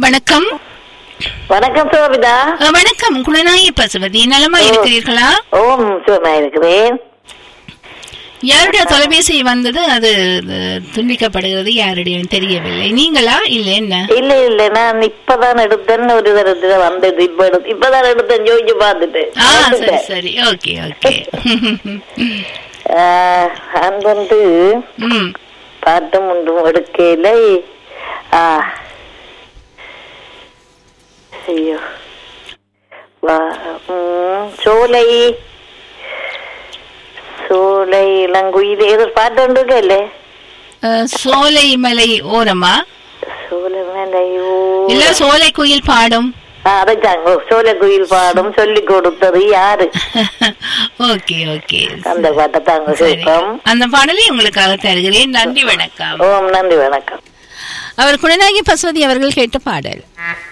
வணக்கம் வணக்கம் சோபிதா அஹ், வணக்கம் குணநாயகி பசுபதி நலமா இருக்கிறீர்களா ஓம் சுகமா இருக்கிறேன் யாருடைய தொலைபேசி வந்தது அது அஹ், துண்டிக்கப்படுகிறது யாருடைய தெரியவில்லை நீங்களா இல்ல என்ன இல்ல இல்ல நான் இப்பதான் எடுத்தேன் ஒரு தரத்துல வந்தது இப்ப எடுத்து இப்பதான் எடுத்தேன் ஜோதிச்சு பார்த்துட்டு ஆ சரி வந்துட்டேன். சரி ஓகே ஓகே ஆஹ், நான் வந்து ம் பாட்டும் ஒன்றும் எடுக்கல ஆ. ஐயோ வா- ம், சோலை சோலை இளங்குயில் ஏதோ பாட்டு ஒன்று இருக்கല്ലേ அஹ், சோலை மலை ஓரமா சோலை மேலையோ இல்ல சோலை குயில் பாடும் அதைச்சாங்க சோலை குயில் பாடும் சொல்லி கொடுத்தது யாரு ஓகே ஓகே அந்த பாட்டை தாங்க சரி சிற்பம் அந்த பாடலை உங்களுக்காக தருகிறேன் நன்றி வணக்கம் ஓம் நன்றி வணக்கம் அவர் குணநாயகி பசுவதி அவர்கள் கேட்ட பாடல்